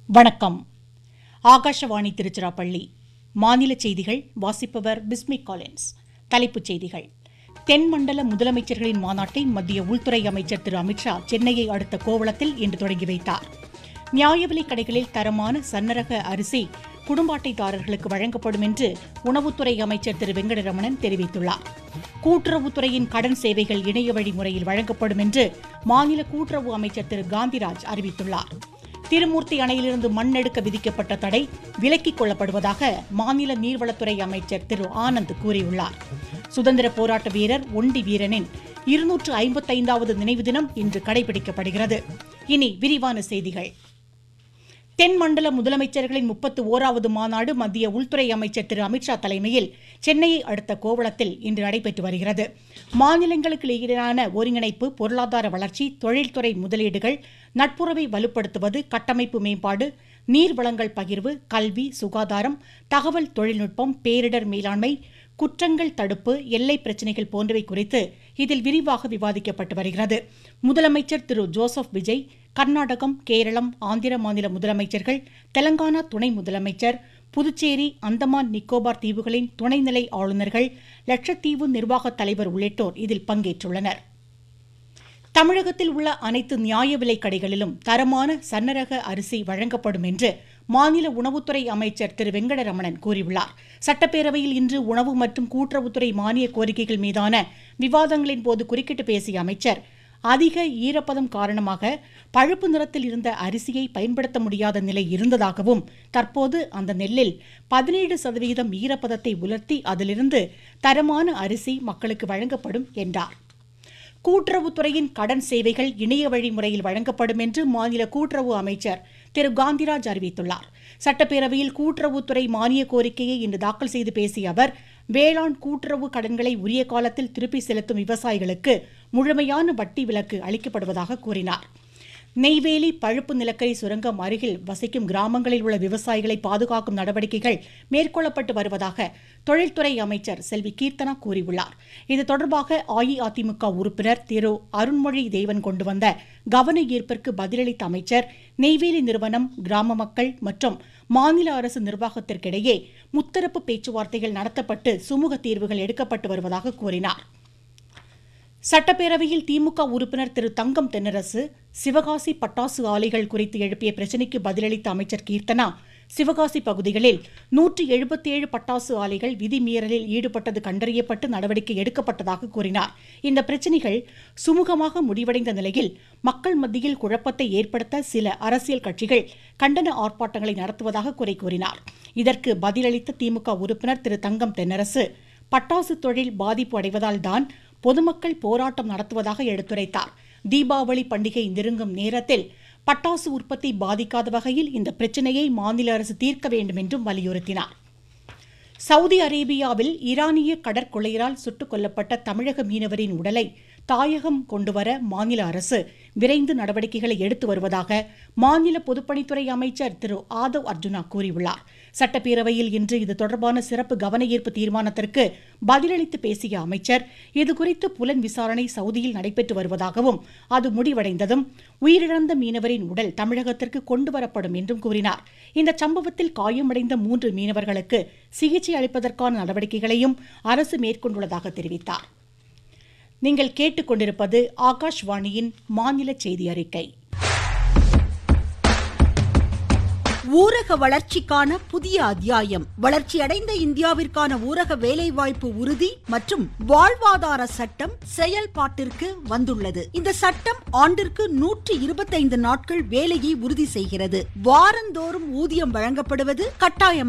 வணக்கம் ஆகாஷவாணி திருச்சிராப்பள்ளி மாநில செய்திகள் வாசிப்பவர் பிஸ்மிக் காலின்ஸ் தலைப்புச் செய்திகள் தென்மண்டல முதலமைச்சர்களின் மாநாட்டை மத்திய உள்துறை அமைச்சர் திரு அமித்ஷா சென்னையை அடுத்த கோவளத்தில் இன்று தொடங்கி வைத்தார் நியாய விலைக் கடைகளில் தரமான சன்னரக அரிசி குடும்ப அட்டைதாரர்களுக்கு வழங்கப்படும் என்று உணவுத்துறை அமைச்சர் திரு வெங்கடரமணன் தெரிவித்துள்ளார் கூட்டுறவுத்துறையின் கடன் சேவைகள் இணைய வழி முறையில் வழங்கப்படும் என்று மாநில கூட்டுறவு அமைச்சர் திரு காந்திராஜ் அறிவித்துள்ளார் திருமூர்த்தி அணையிலிருந்து மண் எடுக்க விதிக்கப்பட்ட தடை விலக்கிக் கொள்ளப்படுவதாக மாநில நீர்வளத்துறை அமைச்சர் திரு ஆனந்த் கூறியுள்ளார் சுதந்திர போராட்ட வீரர் ஒண்டி வீரனின் இருநூற்று ஐம்பத்தைந்தாவது நினைவு தினம் இன்று கடைபிடிக்கப்படுகிறது இனி விரிவான செய்திகள் தென்மண்டல முதலமைச்சர்களின் முப்பத்து ஓராவது மாநாடு மத்திய உள்துறை அமைச்சர் திரு அமித்ஷா தலைமையில் சென்னையை அடுத்த கோவளத்தில் இன்று நடைபெற்று வருகிறது மாநிலங்களுக்கு இடையிலான ஒருங்கிணைப்பு பொருளாதார வளர்ச்சி தொழில்துறை முதலீடுகள் நட்புறவை வலுப்படுத்துவது கட்டமைப்பு மேம்பாடு நீர் வளங்கள் பகிர்வு கல்வி சுகாதாரம் தகவல் தொழில்நுட்பம் பேரிடர் மேலாண்மை குற்றங்கள் தடுப்பு எல்லை பிரச்சினைகள் போன்றவை குறித்து இதில் விரிவாக விவாதிக்கப்பட்டு வருகிறது முதலமைச்சர் திரு ஜோசப் விஜய் கர்நாடகம் கேரளம் ஆந்திர மாநில முதலமைச்சர்கள் தெலங்கானா துணை முதலமைச்சர் புதுச்சேரி அந்தமான் நிக்கோபார் தீவுகளின் துணைநிலை ஆளுநர்கள் லட்சத்தீவு நிர்வாகத் தலைவர் உள்ளிட்டோர் இதில் பங்கேற்றுள்ளனர் தமிழகத்தில் உள்ள அனைத்து நியாய விலைக் கடைகளிலும் தரமான சன்னரக அரிசி வழங்கப்படும் என்று மாநில உணவுத்துறை அமைச்சர் திரு வெங்கடரமணன் கூறியுள்ளார் சட்டப்பேரவையில் இன்று உணவு மற்றும் கூட்டுறவுத்துறை மானிய கோரிக்கைகள் மீதான விவாதங்களின் போது குறுக்கிட்டு பேசிய அமைச்சர் அதிக ஈரப்பதம் காரணமாக பழுப்பு நிறத்தில் இருந்த அரிசியை பயன்படுத்த முடியாத நிலை இருந்ததாகவும் தற்போது அந்த நெல்லில் பதினேழு சதவீதம் ஈரப்பதத்தை உலர்த்தி அதிலிருந்து தரமான அரிசி மக்களுக்கு வழங்கப்படும் என்றார் கூட்டுறவுத்துறையின் கடன் சேவைகள் இணைய வழி முறையில் வழங்கப்படும் என்று மாநில கூட்டுறவு அமைச்சர் திரு காந்திராஜ் அறிவித்துள்ளார் சட்டப்பேரவையில் கூட்டுறவுத்துறை மானிய கோரிக்கையை இன்று தாக்கல் செய்து பேசிய அவர் வேளாண் கூட்டுறவு கடன்களை உரிய காலத்தில் திருப்பி செலுத்தும் விவசாயிகளுக்கு முழுமையான வட்டி விலக்கு அளிக்கப்படுவதாக கூறினார் நெய்வேலி பழுப்பு நிலக்கரி சுரங்கம் அருகில் வசிக்கும் கிராமங்களில் உள்ள விவசாயிகளை பாதுகாக்கும் நடவடிக்கைகள் மேற்கொள்ளப்பட்டு வருவதாக தொழில்துறை அமைச்சர் செல்வி கீர்த்தனா கூறியுள்ளார் இது தொடர்பாக அஇஅதிமுக உறுப்பினர் திரு அருண்மொழி தேவன் கொண்டு வந்த கவன ஈர்ப்பிற்கு பதிலளித்த அமைச்சர் நெய்வேலி நிறுவனம் கிராம மக்கள் மற்றும் மாநில அரசு நிர்வாகத்திற்கிடையே முத்தரப்பு பேச்சுவார்த்தைகள் நடத்தப்பட்டு சுமூக தீர்வுகள் எடுக்கப்பட்டு வருவதாக கூறினார் சட்டப்பேரவையில் திமுக உறுப்பினர் திரு தங்கம் தென்னரசு சிவகாசி பட்டாசு ஆலைகள் குறித்து எழுப்பிய பிரச்சினைக்கு பதிலளித்த அமைச்சர் கீர்த்தனா சிவகாசி பகுதிகளில் நூற்று எழுபத்தி ஏழு பட்டாசு ஆலைகள் விதிமீறலில் ஈடுபட்டது கண்டறியப்பட்டு நடவடிக்கை எடுக்கப்பட்டதாக கூறினார் இந்த பிரச்சினைகள் சுமூகமாக முடிவடைந்த நிலையில் மக்கள் மத்தியில் குழப்பத்தை ஏற்படுத்த சில அரசியல் கட்சிகள் கண்டன ஆர்ப்பாட்டங்களை நடத்துவதாக குறை கூறினார் இதற்கு பதிலளித்த திமுக உறுப்பினர் திரு தங்கம் தென்னரசு பட்டாசு தொழில் பாதிப்பு அடைவதால் தான் பொதுமக்கள் போராட்டம் நடத்துவதாக எடுத்துரைத்தார் தீபாவளி பண்டிகை நெருங்கும் நேரத்தில் பட்டாசு உற்பத்தி பாதிக்காத வகையில் இந்த பிரச்சினையை மாநில அரசு தீர்க்க வேண்டும் என்றும் வலியுறுத்தினார் சவுதி அரேபியாவில் ஈரானிய கடற்கொள்ளையரால் சுட்டுக் கொல்லப்பட்ட தமிழக மீனவரின் உடலை தாயகம் கொண்டுவர மாநில அரசு விரைந்து நடவடிக்கைகளை எடுத்து வருவதாக மாநில பொதுப்பணித்துறை அமைச்சர் திரு ஆதவ் அர்ஜுனா கூறியுள்ளார் சட்டப்பேரவையில் இன்று இது தொடர்பான சிறப்பு கவன ஈர்ப்பு தீர்மானத்திற்கு பதிலளித்து பேசிய அமைச்சர் இதுகுறித்து புலன் விசாரணை சவுதியில் நடைபெற்று வருவதாகவும் அது முடிவடைந்ததும் உயிரிழந்த மீனவரின் உடல் தமிழகத்திற்கு கொண்டுவரப்படும் என்றும் கூறினார் இந்த சம்பவத்தில் காயமடைந்த மூன்று மீனவர்களுக்கு சிகிச்சை அளிப்பதற்கான நடவடிக்கைகளையும் அரசு மேற்கொண்டுள்ளதாக தெரிவித்தார் நீங்கள் கேட்டுக்கொண்டிருப்பது ஆகாஷ்வாணியின் மாநில செய்தி அறிக்கை ஊரக வளர்ச்சிக்கான புதிய அத்தியாயம் வளர்ச்சியடைந்த இந்தியாவிற்கான ஊரக வேலைவாய்ப்பு உறுதி மற்றும் வாழ்வாதார சட்டம் செயல்பாட்டிற்கு வந்துள்ளது இந்த சட்டம் ஆண்டிற்கு நூற்றி இருபத்தைந்து நாட்கள் வேலையை உறுதி செய்கிறது வாரந்தோறும் ஊதியம் வழங்கப்படுவது கட்டாயம்